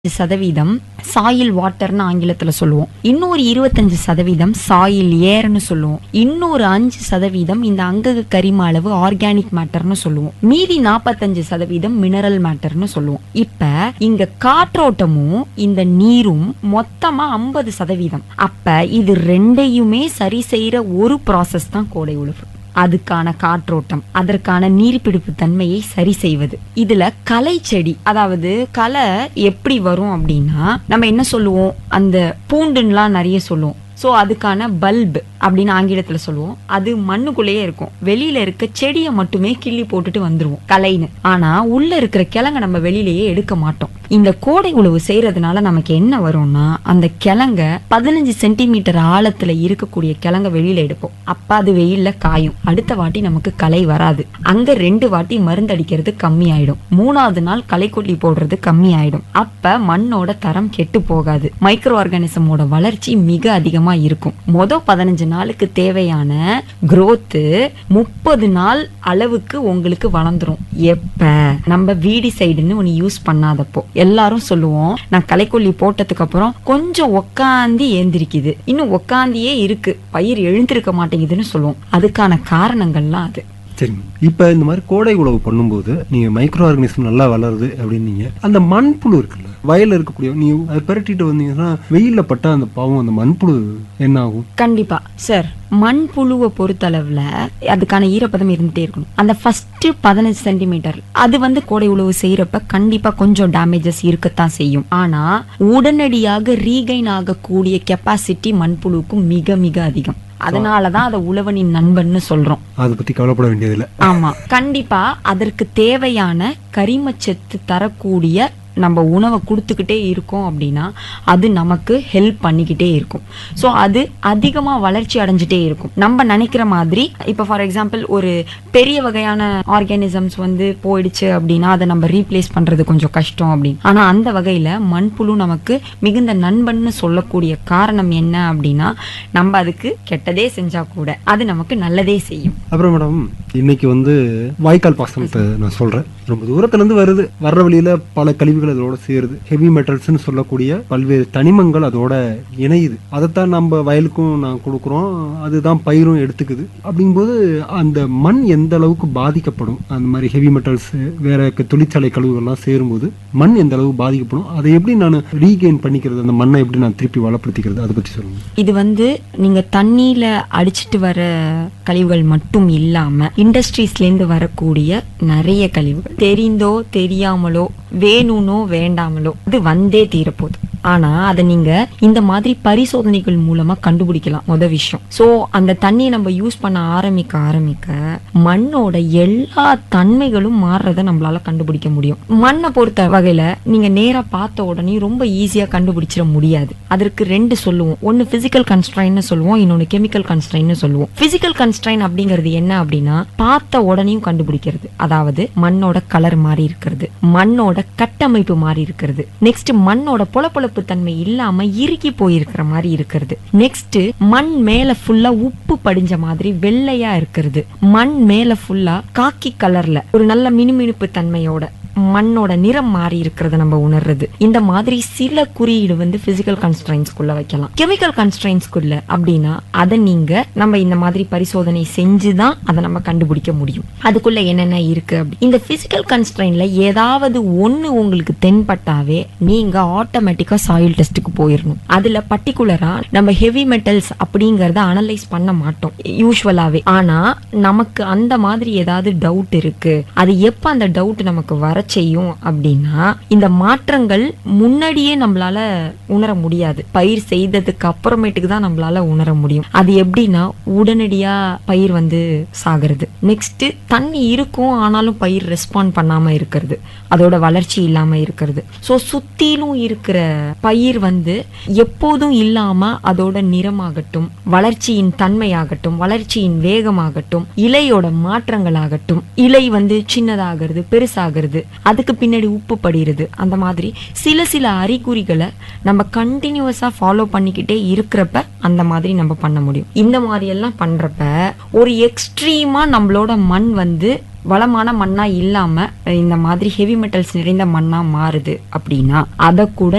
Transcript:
சதவீதம் சாயில் வாட்டர்னு ஆங்கிலத்துல சொல்லுவோம் இன்னொரு இருபத்தஞ்சு சதவீதம் சாயில் ஏர்னு சொல்லுவோம் இன்னொரு அஞ்சு சதவீதம் இந்த அங்கக கரிம அளவு ஆர்கானிக் மேட்டர்னு சொல்லுவோம் மீதி நாற்பத்தஞ்சு சதவீதம் மினரல் மேட்டர்னு சொல்லுவோம் இப்ப இங்க காற்றோட்டமும் இந்த நீரும் மொத்தமா ஐம்பது சதவீதம் அப்ப இது ரெண்டையுமே சரி செய்யற ஒரு ப்ராசஸ் தான் கோடை உழவு அதுக்கான காற்றோட்டம் அதற்கான நீர்பிடிப்பு தன்மையை சரி செய்வது இதுல களை செடி அதாவது களை எப்படி வரும் அப்படின்னா நம்ம என்ன சொல்லுவோம் அந்த பூண்டுன்னுலாம் நிறைய சொல்லுவோம் ஸோ அதுக்கான பல்ப் அப்படின்னு ஆங்கிலத்துல சொல்லுவோம் அது மண்ணுக்குள்ளேயே இருக்கும் வெளியில இருக்க செடியை மட்டுமே கிள்ளி போட்டுட்டு வந்துருவோம் கலைன்னு ஆனா உள்ள இருக்கிற கிழங்க நம்ம வெளியிலேயே எடுக்க மாட்டோம் இந்த கோடை உழவு செய்யறதுனால நமக்கு என்ன வரும்னா அந்த கிழங்க பதினஞ்சு சென்டிமீட்டர் ஆழத்துல இருக்கக்கூடிய கிழங்க வெளியில எடுப்போம் அப்ப அது வெயில்ல காயும் அடுத்த வாட்டி நமக்கு களை வராது அங்க ரெண்டு வாட்டி மருந்தடிக்கிறது கம்மி ஆயிடும் மூணாவது நாள் களை கொல்லி போடுறது கம்மி ஆயிடும் அப்ப மண்ணோட தரம் கெட்டு போகாது மைக்ரோ ஆர்கானிசமோட வளர்ச்சி மிக அதிகமா இருக்கும் மொத பதினஞ்சு நாளுக்கு தேவையான growth முப்பது நாள் அளவுக்கு உங்களுக்கு வளர்ந்துரும் எப்ப நம்ம வீடி சைடுன்னு ஒன்னு யூஸ் பண்ணாதப்போ எல்லாரும் சொல்லுவோம் நான் களைக்கொல்லி போட்டதுக்கு அப்புறம் கொஞ்சம் உக்காந்தி ஏந்திரிக்குது இன்னும் உக்காந்தியே இருக்கு பயிர் எழுந்திருக்க மாட்டேங்குதுன்னு சொல்லுவோம் அதுக்கான காரணங்கள்லாம் அது சரிங்க இப்போ இந்த மாதிரி கோடை உழவு பண்ணும்போது நீங்க மைக்ரோ ஆர்கனிசம் நல்லா வளருது அப்படின்னீங்க அந்த மண்புழு இருக்குல்ல வயல்ல இருக்கக்கூடிய நீங்க அதை பிரட்டிட்டு வந்தீங்கன்னா வெயில்ல பட்டா அந்த பாவம் அந்த மண்புழு என்ன ஆகும் கண்டிப்பா சார் மண் புழுவை பொறுத்தளவுல அதுக்கான ஈரப்பதம் இருந்துட்டே இருக்கணும் அந்த ஃபர்ஸ்ட் பதினஞ்சு சென்டிமீட்டர் அது வந்து கோடை உழவு செய்யறப்ப கண்டிப்பா கொஞ்சம் டேமேஜஸ் இருக்கத்தான் செய்யும் ஆனா உடனடியாக ரீகைன் ஆகக்கூடிய கெப்பாசிட்டி மண்புழுவுக்கு மிக மிக அதிகம் அதனாலதான் அதை உழவனின் நண்பன்னு சொல்றோம் அதை பத்தி கவலைப்பட வேண்டியதில்லை ஆமா கண்டிப்பா அதற்கு தேவையான கரிமச்சத்து தரக்கூடிய நம்ம உணவை கொடுத்துக்கிட்டே இருக்கோம் அப்படின்னா அது நமக்கு ஹெல்ப் பண்ணிக்கிட்டே இருக்கும் ஸோ அது அதிகமா வளர்ச்சி அடைஞ்சிட்டே இருக்கும் நம்ம நினைக்கிற மாதிரி இப்போ ஃபார் எக்ஸாம்பிள் ஒரு பெரிய வகையான ஆர்கானிசம்ஸ் வந்து போயிடுச்சு அப்படின்னா அதை நம்ம ரீப்ளேஸ் பண்றது கொஞ்சம் கஷ்டம் அப்படின்னு ஆனா அந்த வகையில மண்புழு நமக்கு மிகுந்த நண்பன்னு சொல்லக்கூடிய காரணம் என்ன அப்படின்னா நம்ம அதுக்கு கெட்டதே செஞ்சா கூட அது நமக்கு நல்லதே செய்யும் அப்புறம் மேடம் இன்னைக்கு வந்து வாய்க்கால் பாசனத்தை நான் சொல்றேன் ரொம்ப தூரத்துல இருந்து வருது வர்ற வழியில பல கழிவுகள் அதோட சேருது ஹெவி மெட்டல்ஸ்னு சொல்லக்கூடிய பல்வேறு தனிமங்கள் அதோட இணையுது அதைத்தான் நம்ம வயலுக்கும் நான் கொடுக்குறோம் அதுதான் பயிரும் எடுத்துக்குது அப்படிங்கும்போது அந்த மண் எந்த அளவுக்கு பாதிக்கப்படும் அந்த மாதிரி ஹெவி மெட்டல்ஸ் வேற க- தொழிற்சாலை கழிவுகள்லாம் சேரும்போது மண் எந்த அளவுக்கு பாதிக்கப்படும் அதை எப்படி நான் ரீகெயின் பண்ணிக்கிறது அந்த மண்ணை எப்படி நான் திருப்பி வளப்படுத்திக்கிறது அதை பத்தி சொல்லுங்க இது வந்து நீங்க தண்ணியில அடிச்சிட்டு வர கழிவுகள் மட்டும் இல்லாம இண்டஸ்ட்ரீஸ்ல இருந்து வரக்கூடிய நிறைய கழிவுகள் தெரிந்தோ தெரியாமலோ வேணும்னோ வேண்டாமலோ அது வந்தே தீரப்போகுது ஆனா அதை நீங்க இந்த மாதிரி பரிசோதனைகள் மூலமா கண்டுபிடிக்கலாம் முத விஷயம் சோ அந்த தண்ணியை நம்ம யூஸ் பண்ண ஆரம்பிக்க ஆரம்பிக்க மண்ணோட எல்லா தன்மைகளும் மாறுறத நம்மளால கண்டுபிடிக்க முடியும் மண்ணை பொறுத்த வகையில நீங்க நேரா பார்த்த உடனே ரொம்ப ஈஸியா கண்டுபிடிச்சிட முடியாது அதற்கு ரெண்டு சொல்லுவோம் ஒன்னு பிசிக்கல் கன்ஸ்ட்ரைன்னு சொல்லுவோம் இன்னொன்னு கெமிக்கல் கன்ஸ்ட்ரைன்னு சொல்லுவோம் பிசிக்கல் கன்ஸ்ட்ரைன் அப்படிங்கிறது என்ன அப்படின்னா பார்த்த உடனேயும் கண்டுபிடிக்கிறது அதாவது மண்ணோட கலர் மாறி இருக்கிறது மண்ணோட கட்டமைப்பு மாறி இருக்கிறது நெக்ஸ்ட் மண்ணோட பொலப்பொலப்பு தன்மை இல்லாம இறுகி போயிருக்கிற மாதிரி இருக்கிறது நெக்ஸ்ட் மண் மேல ஃபுல்லா உப்பு படிஞ்ச மாதிரி வெள்ளையா இருக்கிறது மண் மேல ஃபுல்லா காக்கி கலர்ல ஒரு நல்ல மினுமினுப்பு தன்மையோட மண்ணோட நிறம் மாறி இருக்கிறத நம்ம உணர்றது இந்த மாதிரி சில குறியீடு வந்து பிசிக்கல் கன்ஸ்ட்ரைன்ஸ்குள்ள வைக்கலாம் கெமிக்கல் கன்ஸ்ட்ரைன்ஸ்குள்ள அப்படின்னா அதை நீங்க நம்ம இந்த மாதிரி பரிசோதனை செஞ்சுதான் அதை நம்ம கண்டுபிடிக்க முடியும் அதுக்குள்ள என்னென்ன இருக்கு அப்படி இந்த பிசிக்கல் கன்ஸ்ட்ரைன்ல ஏதாவது ஒண்ணு உங்களுக்கு தென்பட்டாவே நீங்க ஆட்டோமேட்டிக்கா சாயில் டெஸ்ட்டுக்கு போயிடணும் அதுல பர்டிகுலரா நம்ம ஹெவி மெட்டல்ஸ் அப்படிங்கறத அனலைஸ் பண்ண மாட்டோம் யூஸ்வலாவே ஆனா நமக்கு அந்த மாதிரி ஏதாவது டவுட் இருக்கு அது எப்ப அந்த டவுட் நமக்கு வர செய்யும் அப்படின்னா இந்த மாற்றங்கள் முன்னாடியே நம்மளால உணர முடியாது பயிர் செய்ததுக்கு அப்புறமேட்டுக்கு தான் நம்மளால உணர முடியும் அது எப்படின்னா உடனடியா பயிர் வந்து சாகிறது நெக்ஸ்ட் தண்ணி இருக்கும் ஆனாலும் பயிர் ரெஸ்பாண்ட் பண்ணாம இருக்கிறது அதோட வளர்ச்சி இல்லாம இருக்கிறது சோ சுத்திலும் இருக்கிற பயிர் வந்து எப்போதும் இல்லாம அதோட நிறமாகட்டும் வளர்ச்சியின் தன்மையாகட்டும் வளர்ச்சியின் வேகமாகட்டும் இலையோட மாற்றங்களாகட்டும் இலை வந்து சின்னதாகிறது பெருசாகிறது அதுக்கு பின்னாடி உப்பு படிகிறது அந்த மாதிரி சில சில அறிகுறிகளை நம்ம கண்டினியூஸா ஃபாலோ பண்ணிக்கிட்டே இருக்கிறப்ப அந்த மாதிரி நம்ம பண்ண முடியும் இந்த மாதிரி எல்லாம் பண்றப்ப ஒரு எக்ஸ்ட்ரீமா நம்மளோட மண் வந்து வளமான மண்ணா இல்லாம இந்த மாதிரி ஹெவி மெட்டல்ஸ் நிறைந்த மண்ணா மாறுது அப்படின்னா அதை கூட